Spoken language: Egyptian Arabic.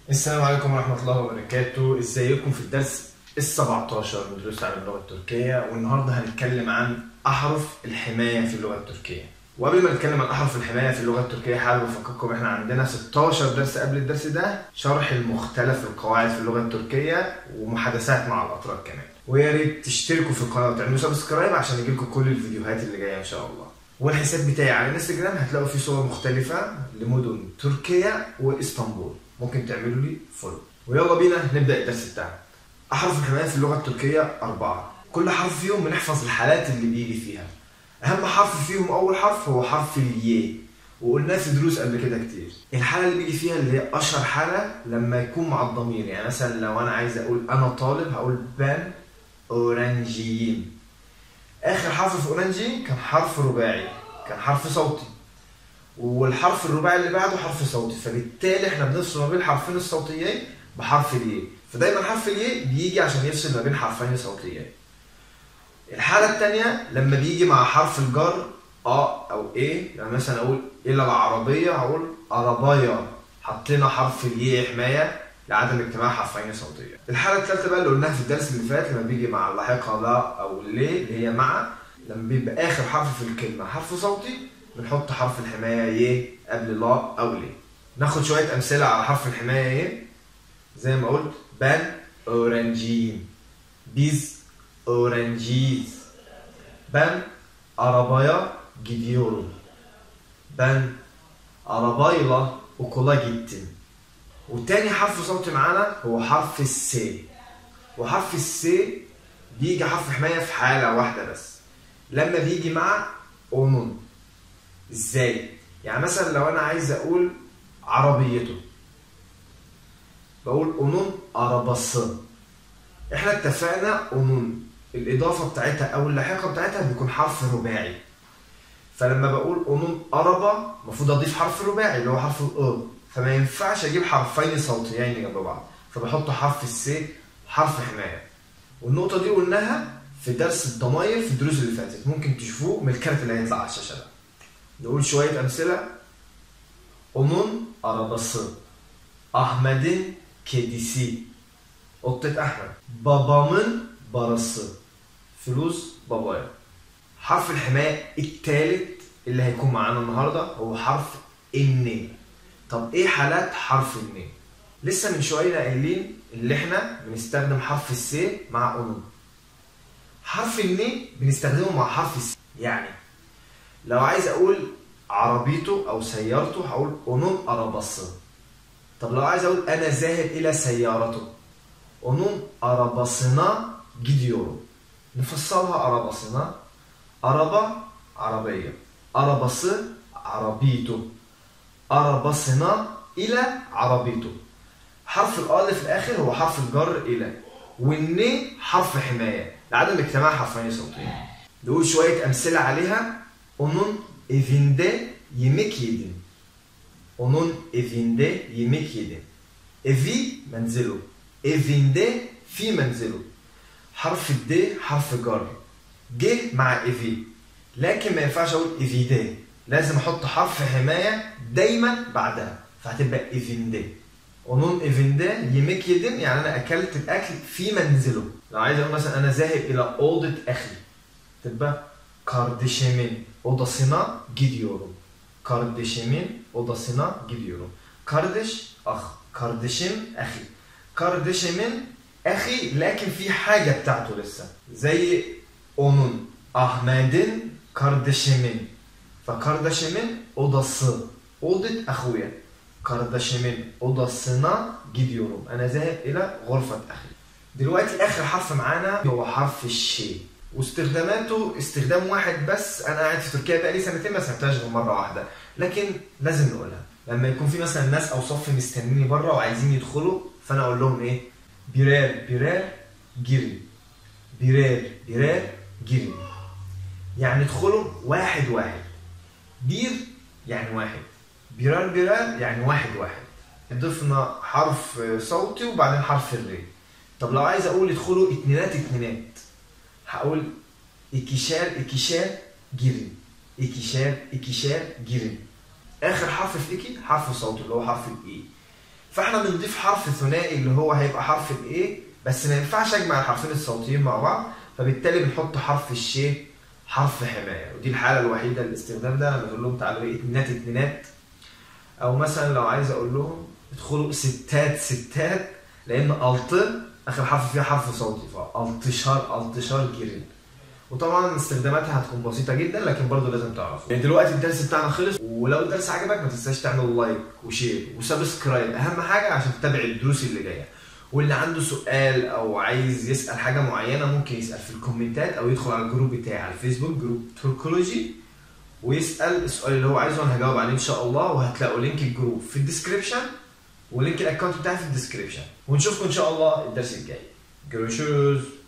السلام عليكم ورحمة الله وبركاته ازيكم في الدرس ال 17 من دروس تعلم اللغة التركية والنهاردة هنتكلم عن أحرف الحماية في اللغة التركية وقبل ما نتكلم عن أحرف الحماية في اللغة التركية حابب أفكركم إحنا عندنا 16 درس قبل الدرس ده شرح المختلف القواعد في اللغة التركية ومحادثات مع الأطراف كمان ويا ريت تشتركوا في القناة وتعملوا سبسكرايب عشان يجيلكم كل الفيديوهات اللي جاية إن شاء الله والحساب بتاعي على الانستجرام هتلاقوا فيه صور مختلفة لمدن تركيا واسطنبول ممكن تعملوا لي فولو ويلا بينا نبدا الدرس بتاعنا احرف الحمايه في اللغه التركيه اربعه كل حرف فيهم بنحفظ الحالات اللي بيجي فيها اهم حرف فيهم اول حرف هو حرف الياء وقلناه في دروس قبل كده كتير الحاله اللي بيجي فيها اللي هي اشهر حاله لما يكون مع الضمير يعني مثلا لو انا عايز اقول انا طالب هقول بان اورانجيين اخر حرف في اورانجي كان حرف رباعي كان حرف صوتي والحرف الرباعي اللي بعده حرف صوتي فبالتالي احنا بنفصل ما بين الحرفين الصوتيين بحرف الياء فدايما حرف الياء بيجي عشان يفصل ما بين حرفين صوتيين الحالة الثانية لما بيجي مع حرف الجر اه او ايه يعني مثلا اقول الى العربية هقول عربية حطينا حرف الياء حماية لعدم اجتماع حرفين صوتيين. الحالة الثالثة بقى اللي قلناها في الدرس اللي فات لما بيجي مع اللاحقة لا او ليه اللي هي مع لما بيبقى اخر حرف في الكلمة حرف صوتي بنحط حرف الحماية ي قبل لا أو لي ناخد شوية أمثلة على حرف الحماية ي زي ما قلت بان أورانجين بيز أورانجيز بان arabaya gidiyorum ben arabayla okula gittim وتاني حرف صوتي معانا هو حرف السي وحرف السي بيجي حرف حماية في حالة واحدة بس لما بيجي مع onun ازاي يعني مثلا لو انا عايز اقول عربيته بقول onun arabası احنا اتفقنا onun الاضافه بتاعتها او اللاحقه بتاعتها بيكون حرف رباعي فلما بقول onun araba المفروض اضيف حرف رباعي اللي هو حرف ال فما ينفعش اجيب حرفين صوتيين جنب بعض فبحط حرف السي حرف حمايه والنقطه دي قلناها في درس الضماير في الدروس اللي فاتت ممكن تشوفوه من الكارت اللي هيطلع على الشاشه ده نقول شوية أمثلة Onun arabası Ahmet'in kedisi Ottet Ahmet Babamın barası فلوس بابايا حرف الحماية الثالث اللي هيكون معانا النهاردة هو حرف الن طب ايه حالات حرف الن لسه من شوية قايلين اللي احنا بنستخدم حرف السي مع اونون حرف الن بنستخدمه مع حرف السي يعني لو عايز اقول عربيته او سيارته هقول onun arabası طب لو عايز اقول انا ذاهب الى سيارته onun arabasına gidiyorum نفصلها arabasına araba عربية arabası عربيته arabasına إلى عربيته حرف الأ في الآخر هو حرف الجر إلى والن حرف حماية لعدم اجتماع حرفين صوتين نقول شوية أمثلة عليها onun evinde yemek yedim. Onun evinde yemek yedim. Evi منزله. Evinde في منزله. حرف الد حرف جر. جه مع evi. لكن ما ينفعش اقول evide. لازم احط حرف حماية دايما بعدها. فهتبقى evinde. onun evinde yemek yedim يعني انا اكلت الاكل في منزله. لو عايز اقول مثلا انا ذاهب الى اوضه اخي. تبقى kardeşimin odasına gidiyorum. Kardeşimin odasına gidiyorum. Kardeş, ah, kardeşim, أخي. Kardeşimin أخي لكن في حاجة بتاعته لسه. زي onun, Ahmet'in, kardeşimin. فkardeşimin odası. أوضة أخويا. Kardeşimin odasına gidiyorum. أنا ذاهب إلى غرفة أخي. دلوقتي آخر حرف معانا هو حرف الشي. واستخداماته استخدام واحد بس انا قاعد في تركيا بقالي سنتين ما سمعتهاش غير مره واحده لكن لازم نقولها لما يكون في مثلا ناس او صف مستنيني بره وعايزين يدخلوا فانا اقول لهم ايه بيرال بيرال جري بيرال بيرال جري يعني ادخلوا واحد واحد بير يعني واحد بيرال بيرال يعني واحد واحد ضفنا حرف صوتي وبعدين حرف الري طب لو عايز اقول ادخلوا اتنينات اتنينات هقول ikişer ikişer girin ikişer ikişer girin اخر حرف في ايكي حرف صوتي اللي هو حرف الاي فاحنا بنضيف حرف ثنائي اللي هو هيبقى حرف الايه بس ما ينفعش اجمع الحرفين الصوتيين مع بعض فبالتالي بنحط حرف الشي حرف حمايه ودي الحاله الوحيده للاستخدام ده لما اقول لهم تعالوا ايه اتنات اتنينات او مثلا لو عايز اقول لهم ادخلوا ستات ستات لان الت اخر حرف فيها حرف صوتي فالتشار التشار جرين وطبعا استخداماتها هتكون بسيطه جدا لكن برضه لازم تعرفوا يعني دلوقتي الدرس بتاعنا خلص ولو الدرس عجبك ما تنساش تعمل لايك وشير وسبسكرايب اهم حاجه عشان تتابع الدروس اللي جايه واللي عنده سؤال او عايز يسال حاجه معينه ممكن يسال في الكومنتات او يدخل على الجروب بتاعي على الفيسبوك جروب تركولوجي ويسال السؤال اللي هو عايزه انا هجاوب عليه ان شاء الله وهتلاقوا لينك الجروب في الديسكربشن ولينك الاكونت بتاعي في الديسكربشن ونشوفكم ان شاء الله الدرس الجاي جروشوز